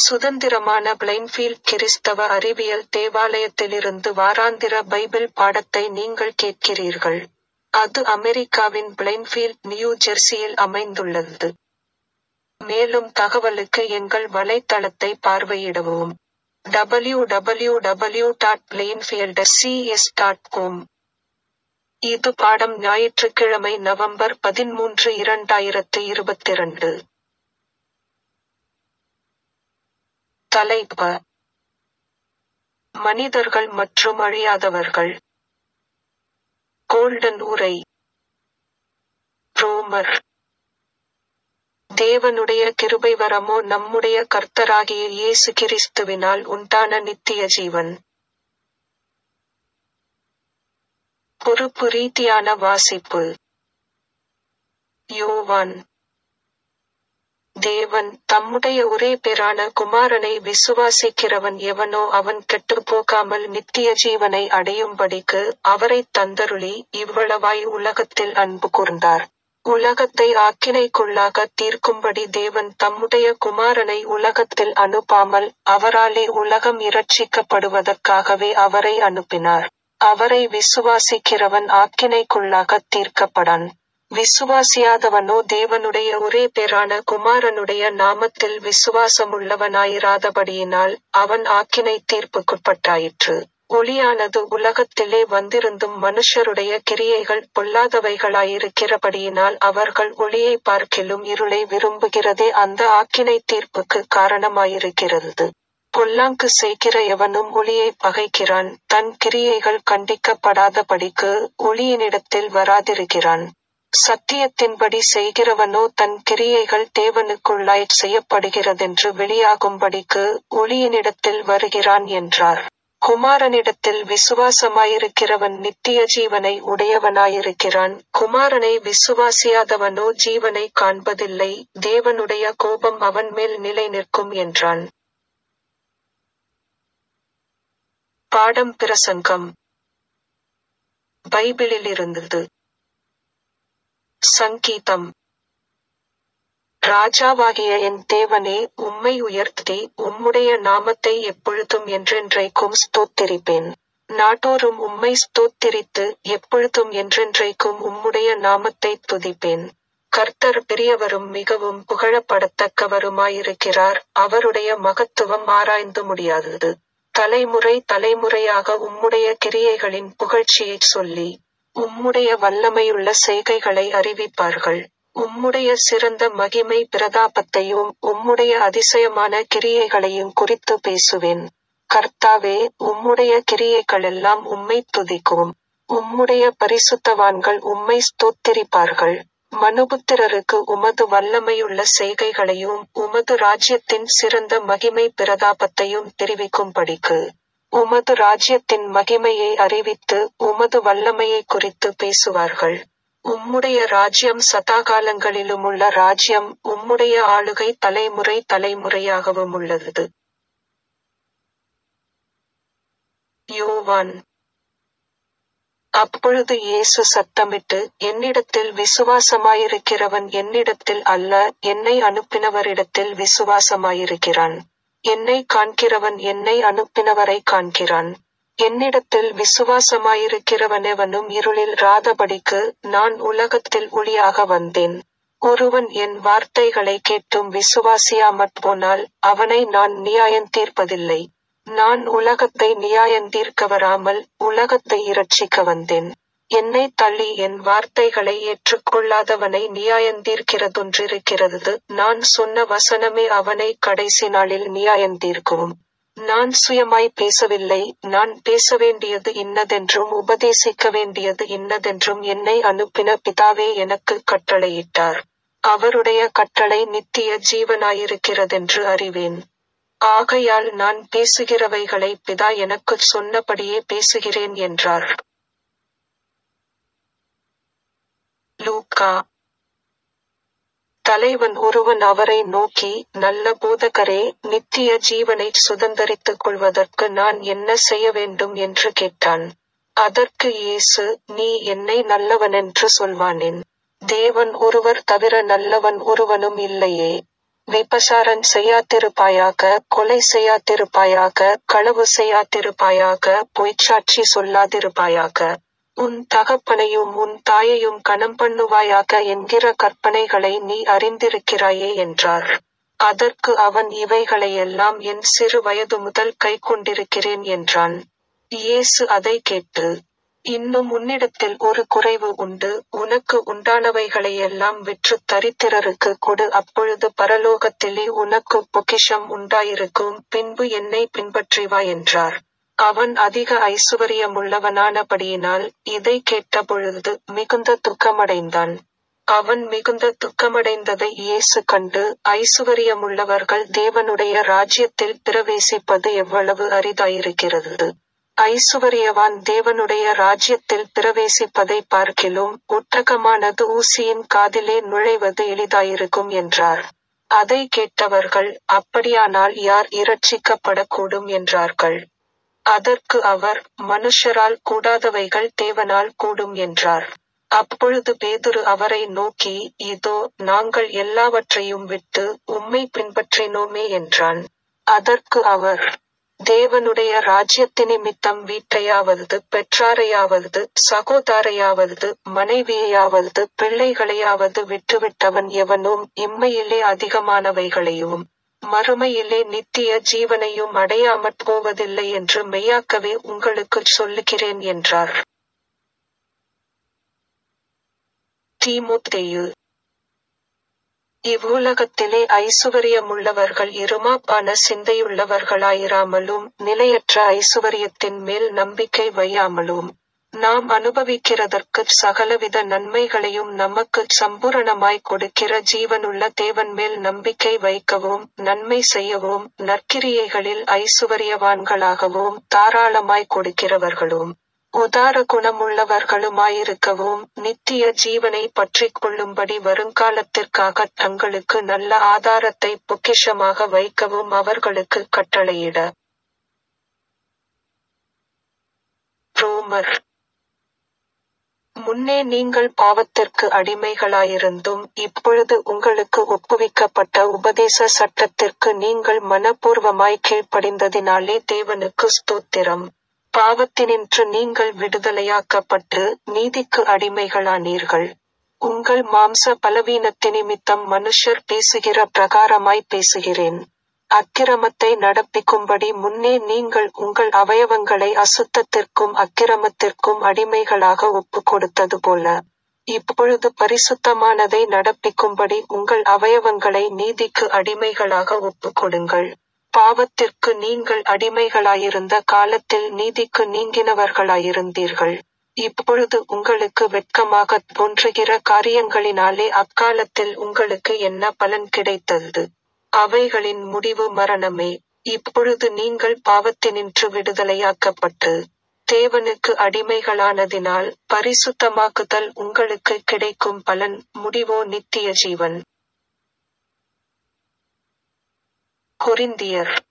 சுதந்திரமான பிளைன்ஃபீல்ட் கிறிஸ்தவ அறிவியல் தேவாலயத்திலிருந்து வாராந்திர பைபிள் பாடத்தை நீங்கள் கேட்கிறீர்கள். அது அமெரிக்காவின் பிளைன்ஃபீல்ட் நியூ ஜெர்சியில் அமைந்துள்ளது. மேலும் தகவலுக்கு எங்கள் வலைத்தளத்தை பார்வையிடவும். www.plainfieldcs.com இது பாடம் ஞாயிற்றுக்கிழமை நவம்பர் பதின்மூன்று இரண்டாயிரத்து இருபத்திரண்டு. தலைப்ப மனிதர்கள் மற்றும் அழியாதவர்கள் கோல்டன் உரை ரோமர் தேவனுடைய கிருபைவரமோ நம்முடைய கர்த்தராகிய இயேசு கிறிஸ்துவினால் உண்டான நித்திய ஜீவன். பொறுப்பு ரீதியான வாசிப்பு யோவான் தேவன் தம்முடைய ஒரே பேரான குமாரனை விசுவாசிக்கிறவன் எவனோ அவன் கெட்டுப் போகாமல் நித்திய ஜீவனை அடையும்படிக்கு அவரைத் தந்தருளி இவ்வளவாய் உலகத்தில் அன்பு கூர்ந்தார். உலகத்தை ஆக்கினைக்குள்ளாகத் தீர்க்கும்படி தேவன் தம்முடைய குமாரனை உலகத்தில் அனுப்பாமல் அவராலே உலகம் இரட்சிக்கப்படுவதற்காகவே அவரை அனுப்பினார். அவரை விசுவாசிக்கிறவன் ஆக்கினைக்குள்ளாகத் தீர்க்கப்படான். விசுவாசியாதவனோ தேவனுடைய ஒரே பேரான குமாரனுடைய நாமத்தில் விசுவாசமுள்ளவனாயிராதபடியினால் அவன் ஆக்கினை தீர்ப்புக்குட்பட்டாயிற்று. ஒளியானது உலகத்திலே வந்திருந்தும் மனுஷருடைய கிரியைகள் பொல்லாதவைகளாயிருக்கிறபடியினால் அவர்கள் ஒளியைப் பார்க்கிலும் இருளை விரும்புகிறதே அந்த ஆக்கினைத் தீர்ப்புக்குக் காரணமாயிருக்கிறது. பொல்லாங்கு செய்கிற எவனும் ஒளியைப் பகைக்கிறான் தன் கிரியைகள் கண்டிக்கப்படாதபடிக்கு ஒளியினிடத்தில் வராதிருக்கிறான். சத்தியத்தின்படி செய்கிறவனோ தன் கிரியைகள் தேவனுக்குள்ளாய்ச் செய்யப்படுகிறதென்று வெளியாகும்படிக்கு ஒளியினிடத்தில் வருகிறான் என்றார். குமாரனிடத்தில் விசுவாசமாயிருக்கிறவன் நித்திய ஜீவனை உடையவனாயிருக்கிறான் குமாரனை விசுவாசியாதவனோ ஜீவனைக் காண்பதில்லை தேவனுடைய கோபம் அவன்மேல் நிலை நிற்கும் என்றான். பாடம் பிரசங்கம் பைபிளிலிருந்தது சங்கீதம் ராஜாவாகிய என் தேவனே உம்மை உயர்த்தி உம்முடைய நாமத்தை எப்பொழுதும் என்றென்றைக்கும் ஸ்தோத்திரிப்பேன். நாடோறும் உம்மை ஸ்தோத்திரித்து எப்பொழுதும் என்றென்றைக்கும் உம்முடைய நாமத்தைத் துதிப்பேன். கர்த்தர் பெரியவரும் மிகவும் புகழப்படத்தக்கவருமாயிருக்கிறார் அவருடைய மகத்துவம் ஆராய்ந்து முடியாதது. தலைமுறை தலைமுறையாக உம்முடைய கிரியைகளின் புகழ்ச்சியைச் சொல்லி உம்முடைய வல்லமையுள்ள செய்கைகளை அறிவிப்பார்கள். உம்முடைய சிறந்த மகிமை பிரதாபத்தையும் உம்முடைய அதிசயமான கிரியைகளையும் குறித்து பேசுவேன். கர்த்தாவே உம்முடைய கிரியைகளெல்லாம் உம்மைத் துதிக்கும். உம்முடைய பரிசுத்தவான்கள் உம்மை ஸ்தோத்திரிப்பார்கள். மனுபுத்திரருக்கு உமது வல்லமையுள்ள செய்கைகளையும் உமது ராஜ்யத்தின் சிறந்த மகிமை பிரதாபத்தையும் தெரிவிக்கும்படிக்கு உமது ராஜ்யத்தின் மகிமையை அறிவித்து உமது வல்லமையைக் குறித்து பேசுவார்கள். உம்முடைய ராஜ்யம் சதாகாலங்களிலுமுள்ள ராஜ்யம் உம்முடைய ஆளுகை தலைமுறை தலைமுறையாகவுமுள்ளது. யோவான் அப்பொழுது இயேசு சத்தமிட்டு என்னிடத்தில் விசுவாசமாயிருக்கிறவன் என்னிடத்தில் அல்ல என்னை அனுப்பினவரிடத்தில் விசுவாசமாயிருக்கிறான். என்னைக் காண்கிறவன் என்னை அனுப்பினவரைக் காண்கிறான். என்னிடத்தில் விசுவாசமாயிருக்கிறவனெவனும் இருளில் இராதபடிக்கு நான் உலகத்தில் ஒளியாக வந்தேன். ஒருவன் என் வார்த்தைகளைக் கேட்டும் விசுவாசியாமற்போனால் அவனை நான் நியாயந்தீர்ப்பதில்லை. நான் உலகத்தை நியாயந்தீர்க்க வராமல் உலகத்தை இரட்சிக்க வந்தேன். என்னைத் தள்ளி என் வார்த்தைகளை ஏற்றுக்கொள்ளாதவனை நியாயந்தீர்க்கிறதொன்றிருக்கிறது நான் சொன்ன வசனமே அவனைக் கடைசி நாளில் நியாயந்தீர்க்கும். நான் சுயமாய் பேசவில்லை நான் பேசவேண்டியது இன்னதென்றும் உபதேசிக்க வேண்டியது இன்னதென்றும் என்னை அனுப்பின பிதாவே எனக்குக் கட்டளையிட்டார். அவருடைய கட்டளை நித்திய ஜீவனாயிருக்கிறதென்று அறிவேன். ஆகையால் நான் பேசுகிறவைகளை பிதா எனக்குச் சொன்னபடியே பேசுகிறேன் என்றார். லூக்கா தலைவன் ஒருவன் அவரை நோக்கி நல்ல போதகரே நித்திய ஜீவனைச் சுதந்தரித்துக் கொள்வதற்கு நான் என்ன செய்ய வேண்டும் என்று கேட்டான். அதற்கு இயேசு நீ என்னை நல்லவனென்று சொல்வானேன். தேவன் ஒருவர் தவிர நல்லவன் ஒருவனும் இல்லையே. விபசாரன் செய்யாதிருப்பாயாக கொலை செய்யாதிருப்பாயாக களவு செய்யாதிருப்பாயாக பொய்ச்சாட்சி சொல்லாதிருப்பாயாக உன் தகப்பனையும் உன் தாயையும் கனம் பண்ணுவாயாக என்கிற கற்பனைகளை நீ அறிந்திருக்கிறாயே என்றார் அதற்கு அவன் இவைகளையெல்லாம் என் சிறு வயது முதல் கை கொண்டிருக்கிறேன் என்றான் இயேசு அதை கேட்டு இன்னும் உன்னிடத்தில் ஒரு குறைவு உண்டு உனக்கு உண்டானவைகளையெல்லாம் விற்று தரித்திரருக்கு கொடு அப்பொழுது பரலோகத்திலே உனக்கு பொக்கிஷம் உண்டாயிருக்கும் பின்பு என்னை பின்பற்றி வா என்றார் அவன் அதிக ஐசுவரியமுள்ளவனானபடியினால் இதை கேட்டபொழுது மிகுந்த துக்கமடைந்தான் அவன் மிகுந்த துக்கமடைந்ததை இயேசு கண்டு ஐசுவரியமுள்ளவர்கள் தேவனுடைய ராஜ்யத்தில் பிரவேசிப்பது எவ்வளவு அரிதாயிருக்கிறது ஐசுவரியவான் தேவனுடைய ராஜ்யத்தில் பிரவேசிப்பதை பார்க்கிலும் ஒட்டகமானது ஊசியின் காதிலே நுழைவது எளிதாயிருக்கும் என்றார் அதை கேட்டவர்கள் அப்படியானால் யார் இரட்சிக்கப்படக்கூடும் என்றார்கள் அதற்கு அவர் மனுஷரால் கூடாதவைகள் தேவனால் கூடும் என்றார் அப்பொழுது பேதுரு அவரை நோக்கி இதோ நாங்கள் எல்லாவற்றையும் விட்டு உம்மை பின்பற்றினோமே என்றான் அதற்கு அவர் தேவனுடைய ராஜ்யத்தினிமித்தம் வீட்டையாவது பெற்றாரையாவது சகோதரையாவது மனைவியையாவது பிள்ளைகளையாவது விட்டுவிட்டவன் எவனும் இம்மையிலே அதிகமானவைகளையும் மறுமையிலே நித்திய ஜீவனையும் அடையாமற் போவதில்லை என்று மெய்யாக்கவே உங்களுக்குச் சொல்லுகிறேன் என்றார் தீமோத்தேயு இவ்வுலகத்திலே ஐசுவரியமுள்ளவர்கள் இருமாப்பான சிந்தையுள்ளவர்களாயிராமலும் நிலையற்ற ஐசுவரியத்தின் மேல் நம்பிக்கை வையாமலும் நாம் அனுபவிக்கிறதற்கு சகலவித நன்மைகளையும் நமக்கு சம்பூரணமாய் கொடுக்கிற ஜீவனுள்ள தேவன் மேல் நம்பிக்கை வைக்கவும் நன்மை செய்யவும் நற்கிரியைகளில் ஐசுவரியவான்களாகவும் தாராளமாய் கொடுக்கிறவர்களும் உதார குணமுள்ளவர்களுமாயிருக்கவும் நித்திய ஜீவனை பற்றிக் கொள்ளும்படி வருங்காலத்திற்காக தங்களுக்கு நல்ல ஆதாரத்தை பொக்கிஷமாக வைக்கவும் அவர்களுக்கு கட்டளையிட ரோமர் முன்னே நீங்கள் பாவத்திற்கு அடிமைகளாயிருந்தும் இப்பொழுது உங்களுக்கு ஒப்புவிக்கப்பட்ட உபதேச சட்டத்திற்கு நீங்கள் மனப்பூர்வமாய் கீழ்ப்படிந்ததினாலே தேவனுக்கு ஸ்தோத்திரம் பாவத்தினின்று நீங்கள் விடுதலையாக்கப்பட்டு நீதிக்கு அடிமைகளானீர்கள் உங்கள் மாம்ச பலவீனத்தினிமித்தம் மனுஷர் பேசுகிற பிரகாரமாய் பேசுகிறேன் அக்கிரமத்தை நடப்பிக்கும்படி முன்னே நீங்கள் உங்கள் அவயவங்களை அசுத்தத்திற்கும் அக்கிரமத்திற்கும் அடிமைகளாக ஒப்பு கொடுத்தது போல இப்பொழுது பரிசுத்தமானதை நடப்பிக்கும்படி உங்கள் அவயவங்களை நீதிக்கு அடிமைகளாக ஒப்பு கொடுங்கள் பாவத்திற்கு நீங்கள் அடிமைகளாயிருந்த காலத்தில் நீதிக்கு நீங்கினவர்களாயிருந்தீர்கள் இப்பொழுது உங்களுக்கு வெட்கமாக தோன்றுகிற காரியங்களினாலே அக்காலத்தில் உங்களுக்கு என்ன பலன் கிடைத்தது அவைகளின் முடிவு மரணமே இப்பொழுது நீங்கள் பாவத்தினின்று விடுதலையாக்கப்பட்டு தேவனுக்கு அடிமைகளானதினால் பரிசுத்தமாக்குதல் உங்களுக்கு கிடைக்கும் பலன் முடிவோ நித்திய ஜீவன் கொரிந்தியர்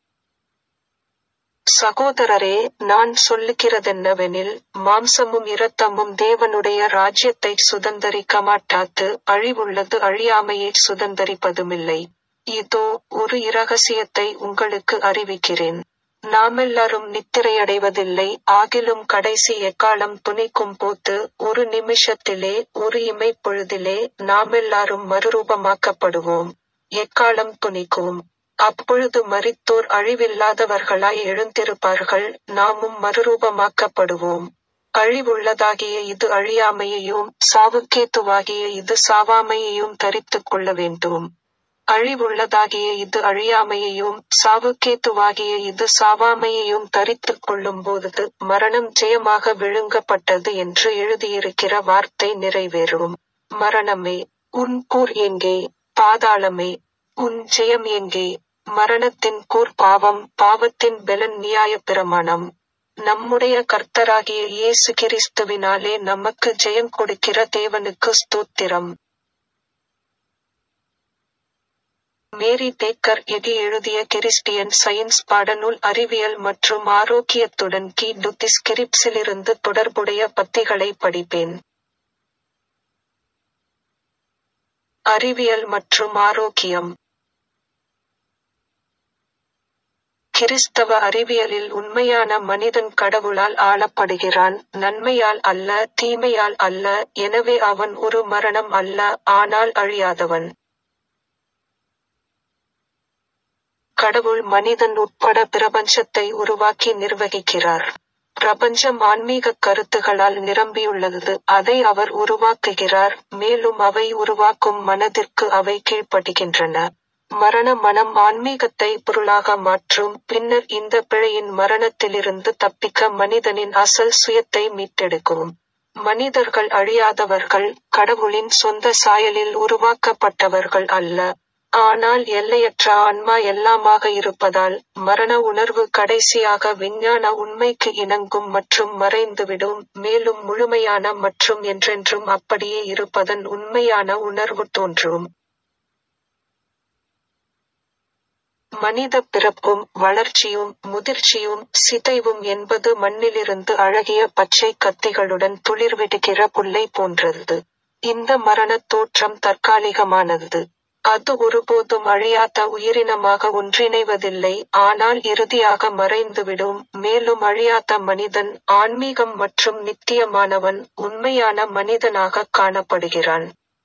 சகோதரரே நான் சொல்லுகிறதென்னவெனில் மாம்சமும் இரத்தமும் தேவனுடைய ராஜ்யத்தை சுதந்தரிக்க மாட்டாது அழிவுள்ளது அழியாமையை சுதந்தரிப்பதுமில்லை இதோ ஒரு இரகசியத்தை உங்களுக்கு அறிவிக்கிறேன் நாமெல்லாரும் நித்திரையடைவதில்லை ஆகிலும் கடைசி எக்காலம் துணிக்கும் போது ஒரு நிமிஷத்திலே ஒரு இமைப்பொழுதிலே நாமெல்லாரும் மறுரூபமாக்கப்படுவோம் எக்காலம் துணிக்கும் அப்பொழுது மரித்தோர் அழிவில்லாதவர்களாய் எழுந்திருப்பார்கள் நாமும் மறுரூபமாக்கப்படுவோம் அழிவுள்ளதாகிய இது அழியாமையையும் சாவுக்கேத்துவாகிய இது சாவாமையையும் தரித்துக் கொள்ள வேண்டும் அழிவுள்ளதாகிய இது அழியாமையையும் சாவுக்கேத்துவாகிய இது சாவாமையையும் தரித்துக் கொள்ளும் போது மரணம் ஜெயமாக விழுங்கப்பட்டது என்று எழுதியிருக்கிற வார்த்தை நிறைவேறும் மரணமே உன் கூர் எங்கே பாதாளமே உன் ஜெயம் எங்கே மரணத்தின் கூர் பாவம் பாவத்தின் பெலன் நியாய பிரமாணம் நம்முடைய கர்த்தராகிய இயேசு கிறிஸ்துவினாலே நமக்கு ஜெயம் கொடுக்கிற தேவனுக்கு ஸ்தோத்திரம் மேரி டேக்கர் எடி எழுதிய கிறிஸ்டியன் சயின்ஸ் பாடநூல் அறிவியல் மற்றும் ஆரோக்கியத்துடன் கி டுத்திஸ்கிரிப்ஸிலிருந்து தொடர்புடைய பத்திகளை படிப்பேன் அறிவியல் மற்றும் ஆரோக்கியம் கிறிஸ்தவ அறிவியலில் உண்மையான மனிதன் கடவுளால் ஆளப்படுகிறான் நன்மையால் அல்ல தீமையால் அல்ல எனவே அவன் ஒரு மரணம் அல்ல ஆனால் அழியாதவன் கடவுள் மனிதன் உட்பட பிரபஞ்சத்தை உருவாக்கி நிர்வகிக்கிறார் பிரபஞ்சம் ஆன்மீக கருத்துகளால் நிரம்பியுள்ளது அதை அவர் உருவாக்குகிறார் மேலும் அவை உருவாக்கும் மனதிற்கு அவை கீழ்ப்படுகின்றன மரண மனம் ஆன்மீகத்தை பொருளாக மாற்றும் பின்னர் இந்த பிழையின் மரணத்திலிருந்து தப்பிக்க மனிதனின் அசல் சுயத்தை மீட்டெடுக்கும் மனிதர்கள் அழியாதவர்கள் கடவுளின் சொந்த சாயலில் உருவாக்கப்பட்டவர்கள் அல்ல ஆனால் எல்லையற்ற ஆன்மா எல்லாமாக இருப்பதால் மரண உணர்வு கடைசியாக விஞ்ஞான உண்மைக்கு இணங்கும் மற்றும் மறைந்துவிடும் மேலும் முழுமையான மற்றும் என்றென்றும் அப்படியே இருப்பதன் உண்மையான உணர்வு தோன்றும் மனித பிறப்பும் வளர்ச்சியும் முதிர்ச்சியும் சிதைவும் என்பது மண்ணிலிருந்து அழகிய பச்சை கத்திகளுடன் துளிர்விடுகிற புல்லை போன்றது இந்த மரணத் தோற்றம் தற்காலிகமானது அது ஒருபோதும் அழியாத உயிரினமாக ஒன்றிணைவதில்லை ஆனால் இறுதியாக மறைந்துவிடும் மேலும் அழியாத மனிதன் ஆன்மீகம் மற்றும் நித்தியமானவன் உண்மையான மனிதனாக காணப்படுகிறான்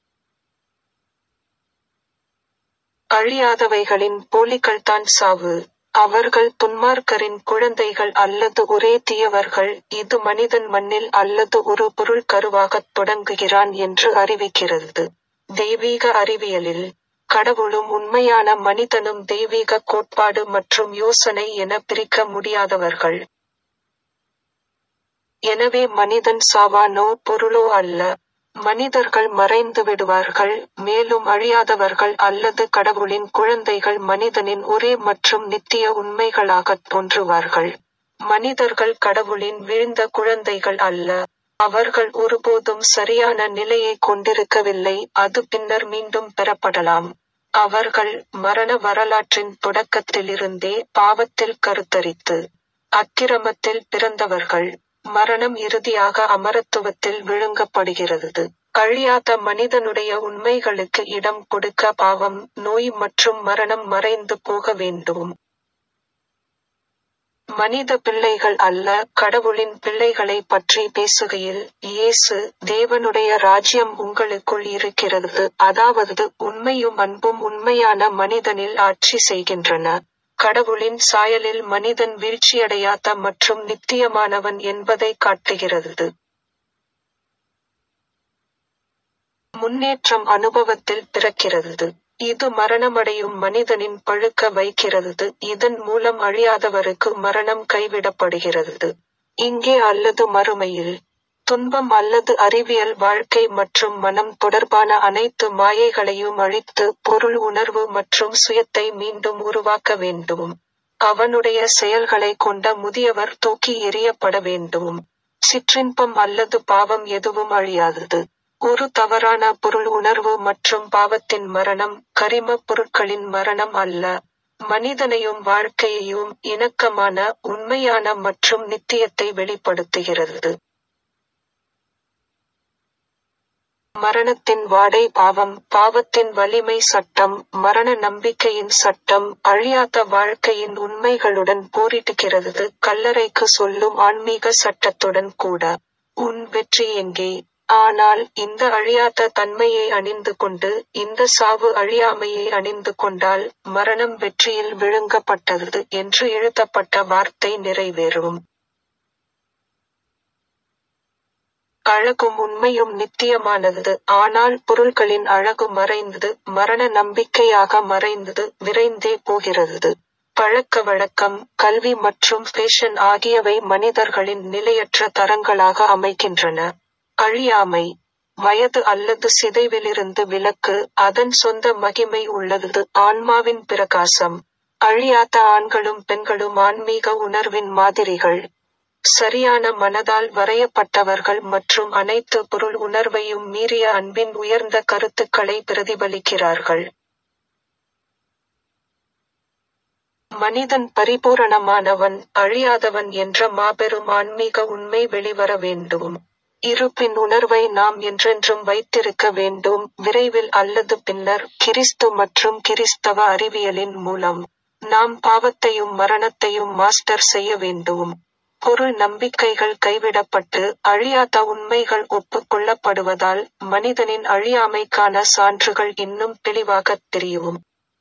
அழியாதவைகளின் போலிகள்தான் சாவு அவர்கள் துன்மார்க்கரின் குழந்தைகள் அல்லது ஒரே தீயவர்கள் இது மனிதன் மண்ணில் அல்லது ஒரு பொருள் கருவாகத் தொடங்குகிறான் என்று அறிவிக்கிறது தெய்வீக அறிவியலில் கடவுளும் உண்மையான மனிதனும் தெய்வீக கோட்பாடு மற்றும் யோசனை என பிரிக்க முடியாதவர்கள் எனவே மனிதன் சாவானோ பொருளோ அல்ல மனிதர்கள் மறைந்து விடுவார்கள் மேலும் அழியாதவர்கள் அல்லது கடவுளின் குழந்தைகள் மனிதனின் ஒரே மற்றும் நித்திய உண்மைகளாகத் தோன்றுவார்கள் மனிதர்கள் கடவுளின் வீழ்ந்த குழந்தைகள் அல்ல அவர்கள் ஒருபோதும் சரியான நிலையை கொண்டிருக்கவில்லை அது பின்னர் மீண்டும் பெறப்படலாம் அவர்கள் மரண வரலாற்றின் தொடக்கத்திலிருந்தே பாவத்தில் கருத்தரித்து அக்கிரமத்தில் பிறந்தவர்கள் மரணம் இறுதியாக அமரத்துவத்தில் விழுங்கப்படுகிறது அழியாத மனிதனுடைய உண்மைகளுக்கு இடம் கொடுக்க பாவம் நோய் மற்றும் மரணம் மறைந்து போக வேண்டும் மனித பிள்ளைகள் அல்ல கடவுளின் பிள்ளைகளை பற்றி பேசுகையில் இயேசு தேவனுடைய ராஜ்யம் உங்களுக்குள் இருக்கிறது அதாவது உண்மையும் அன்பும் உண்மையான மனிதனில் ஆட்சி செய்கின்றன கடவுளின் சாயலில் மனிதன் வீழ்ச்சியடையாத மற்றும் நித்தியமானவன் என்பதை காட்டுகிறது முன்னேற்றம் அனுபவத்தில் பிறக்கிறது இது மரணமடையும் மனிதனின் பழுக்க வைக்கிறது இதன் மூலம் அழியாதவருக்கு மரணம் கைவிடப்படுகிறது இங்கே அல்லது மறுமையில் துன்பம் அல்லது அறிவியல் வாழ்க்கை மற்றும் மனம் தொடர்பான அனைத்து மாயைகளையும் அழித்து பொருள் உணர்வு மற்றும் சுயத்தை மீண்டும் உருவாக்க வேண்டும் அவனுடைய செயல்களை கொண்ட முதியவர் தூக்கி எறியப்பட வேண்டும் சிற்றின்பம் அல்லது பாவம் எதுவும் அழியாதது ஒரு தவறான பொருள் உணர்வு மற்றும் பாவத்தின் மரணம் கரிம பொருட்களின் மரணம் அல்ல மனிதனையும் வாழ்க்கையையும் இணக்கமான உண்மையான மற்றும் நித்தியத்தை வெளிப்படுத்துகிறது மரணத்தின் வாடை பாவம் பாவத்தின் வலிமை சட்டம் மரண நம்பிக்கையின் சட்டம் அழியாத வாழ்க்கையின் உண்மைகளுடன் போரிடுகிறது கல்லறைக்கு சொல்லும் ஆன்மீக சட்டத்துடன் கூட உன் வெற்றி எங்கே ஆனால் இந்த அழியாத தன்மையை அணிந்து கொண்டு இந்த சாவு அழியாமையை அணிந்து கொண்டால் மரணம் வெற்றியில் விழுங்கப்பட்டது என்று எழுதப்பட்ட வார்த்தை நிறைவேறும் அழகும் உண்மையும் நித்தியமானது ஆனால் பொருள்களின் அழகு மறைந்தது மரண நம்பிக்கையாக மறைந்தது விரைந்தே போகிறது பழக்க வழக்கம் கல்வி மற்றும் ஃபேஷன் ஆகியவை மனிதர்களின் நிலையற்ற தரங்களாக அமைக்கின்றன அழியாமை வயது அல்லது சிதைவிலிருந்து விலக்கு அதன் சொந்த மகிமை உள்ளது ஆன்மாவின் பிரகாசம் அழியாத ஆண்களும் பெண்களும் ஆன்மீக உணர்வின் மாதிரிகள் சரியான மனதால் வரையப்பட்டவர்கள் மற்றும் அனைத்து பொருள் உணர்வையும் மீறிய அன்பின் உயர்ந்த கருத்துக்களை பிரதிபலிக்கிறார்கள் மனிதன் பரிபூரணமானவன் அழியாதவன் என்ற மாபெரும் ஆன்மீக உண்மை வெளிவர வேண்டும் இருப்பின் உணர்வை நாம் என்றென்றும் வைத்திருக்க வேண்டும் விரைவில் அல்லது பின்னர் கிறிஸ்து மற்றும் கிறிஸ்தவ அறிவியலின் மூலம் நாம் பாவத்தையும் மரணத்தையும் மாஸ்டர் செய்ய வேண்டும் பொருள் நம்பிக்கைகள் கைவிடப்பட்டு அழியாத உண்மைகள் ஒப்புக் கொள்ளப்படுவதால் மனிதனின் அழியாமைக்கான சான்றுகள் இன்னும் தெளிவாகத் தெரியும்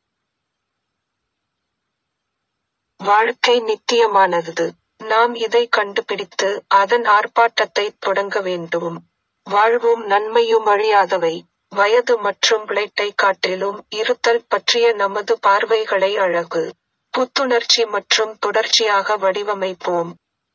வாழ்க்கை நித்தியமானது நாம் இதை கண்டுபிடித்து அதன் ஆர்ப்பாட்டத்தை தொடங்க வேண்டும் வாழ்வும் நன்மையும் அழியாதவை வயது மற்றும் பிளைட்டை காட்டிலும் இருத்தல் பற்றிய நமது பார்வைகளை அழகு புத்துணர்ச்சி மற்றும் தொடர்ச்சியாக வடிவமைப்போம்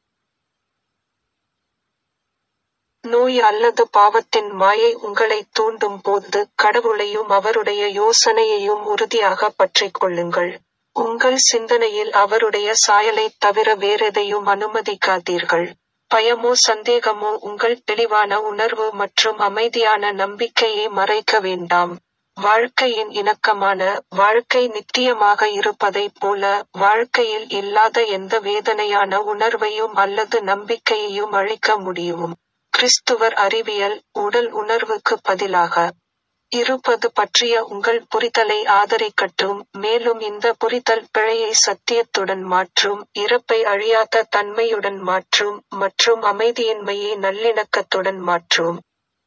நோய் அல்லது பாவத்தின் மாயை உங்களை தூண்டும் போது கடவுளையும் அவருடைய யோசனையையும் உறுதியாக பற்றிக் கொள்ளுங்கள் உங்கள் சிந்தனையில் அவருடைய சாயலைத் தவிர வேறெதையும் அனுமதிக்காதீர்கள் பயமோ சந்தேகமோ உங்கள் தெளிவான உணர்வு மற்றும் அமைதியான நம்பிக்கையை மறைக்க வேண்டாம் வாழ்க்கையின் இணக்கமான வாழ்க்கை நித்தியமாக இருப்பதைப் போல வாழ்க்கையில் இல்லாத எந்த வேதனையான உணர்வையும் அல்லது நம்பிக்கையையும் அழிக்க முடியும் கிறிஸ்துவர் அறிவியல் உடல் உணர்வுக்கு பதிலாக இருப்பது பற்றிய உங்கள் புரிதலை ஆதரிக்கட்டும் மேலும் இந்த புரிதல் பிழையை சத்தியத்துடன் மாற்றும் இறப்பை அழியாத தன்மையுடன் மாற்றும் மற்றும் அமைதியின்மையை நல்லிணக்கத்துடன் மாற்றும்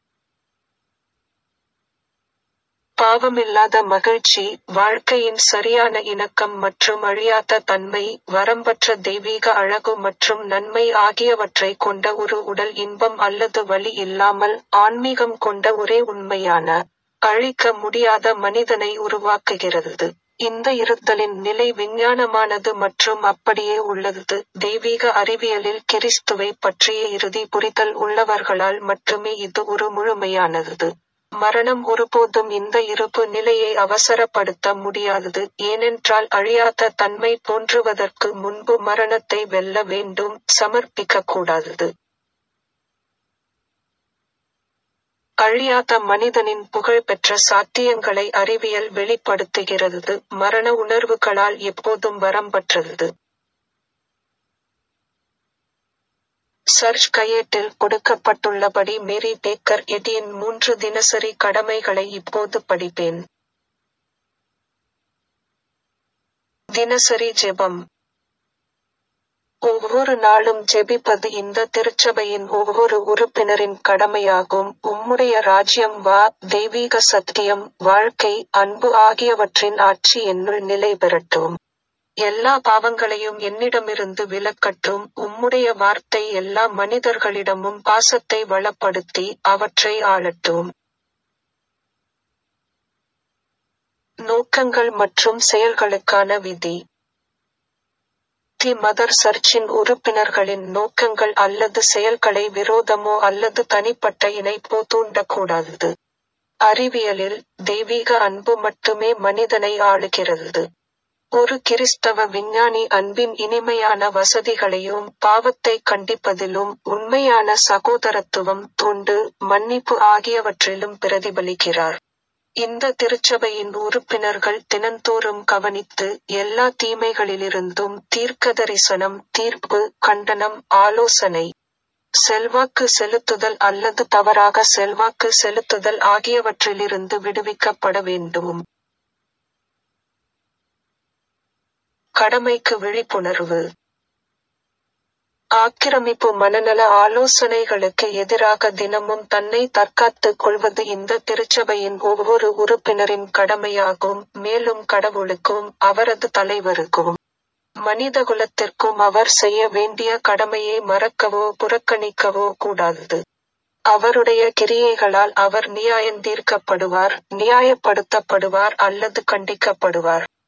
பாவமில்லாத மகிழ்ச்சி வாழ்க்கையின் சரியான இணக்கம் மற்றும் அழியாத தன்மை வரம்பற்ற தெய்வீக அழகு மற்றும் நன்மை ஆகியவற்றை கொண்ட ஒரு உடல் இன்பம் அல்லது வலி இல்லாமல் ஆன்மீகம் கொண்ட ஒரே உண்மையான அழிக்க முடியாத மனிதனை உருவாக்குகிறது இந்த இருத்தலின் நிலை விஞ்ஞானமானது மற்றும் அப்படியே உள்ளது தெய்வீக அறிவியலில் கிறிஸ்துவை பற்றிய இறுதி புரிதல் உள்ளவர்களால் மட்டுமே இது ஒரு முழுமையானது மரணம் ஒருபோதும் இந்த இருப்பு நிலையை அவசரப்படுத்த முடியாதது ஏனென்றால் அழியாத தன்மை தோன்றுவதற்கு முன்பு மரணத்தை வெல்ல வேண்டும் சமர்ப்பிக்க கூடாதது அழியாத மனிதனின் புகழ்பெற்ற சாத்தியங்களை அறிவியல் வெளிப்படுத்துகிறது மரண உணர்வுகளால் எப்போதும் வரம்பற்றது சர்ச் கையேட்டில் கொடுக்கப்பட்டுள்ளபடி மேரி பேக்கர் எடியின் மூன்று தினசரி கடமைகளை இப்போது படிப்பேன் தினசரி ஜெபம் ஒவ்வொரு நாளும் ஜெபிப்பது இந்த திருச்சபையின் ஒவ்வொரு உறுப்பினரின் கடமையாகும் உம்முடைய ராஜ்யம் வா தெய்வீக சத்தியம் வாழ்க்கை அன்பு ஆகியவற்றின் ஆட்சி என்னுள் நிலை பெறட்டும் எல்லா பாவங்களையும் என்னிடமிருந்து விலக்கட்டும் உம்முடைய வார்த்தை எல்லா மனிதர்களிடமும் பாசத்தை வளப்படுத்தி அவற்றை ஆளட்டும் நோக்கங்கள் மற்றும் செயல்களுக்கான விதி தி மதர் சர்ச்சின் உறுப்பினர்களின் நோக்கங்கள் அல்லது செயல்களை விரோதமோ அல்லது தனிப்பட்ட இணைப்போ தூண்டக்கூடாது அறிவியலில் தெய்வீக அன்பு மட்டுமே மனிதனை ஆளுகிறது ஒரு கிறிஸ்தவ விஞ்ஞானி அன்பின் இனிமையான வசதிகளையும் பாவத்தை கண்டிப்பதிலும் உண்மையான சகோதரத்துவம் தொண்டு மன்னிப்பு ஆகியவற்றிலும் பிரதிபலிக்கிறார் இந்த திருச்சபையின் உறுப்பினர்கள் தினந்தோறும் கவனித்து எல்லா தீமைகளிலிருந்தும் தீர்க்கதரிசனம் தீர்ப்பு கண்டனம் ஆலோசனை செல்வாக்கு செலுத்துதல் அல்லது தவறாக செல்வாக்கு செலுத்துதல் ஆகியவற்றிலிருந்து விடுவிக்கப்பட வேண்டும் கடமைக்கு விழிப்புணர்வு ஆக்கிரமிப்பு மனநல ஆலோசனைகளுக்கு எதிராக தினமும் தன்னை தற்காத்துக் கொள்வது இந்த திருச்சபையின் ஒவ்வொரு உறுப்பினரின் கடமையாகும் மேலும் கடவுளுக்கும் அவரது தலைவருக்கும் மனிதகுலத்திற்கும் அவர் செய்ய வேண்டிய கடமையை மறக்கவோ புறக்கணிக்கவோ கூடாது அவருடைய கிரியைகளால் அவர் நியாயந்தீர்க்கப்படுவார் நியாயப்படுத்தப்படுவார் அல்லது கண்டிக்கப்படுவார்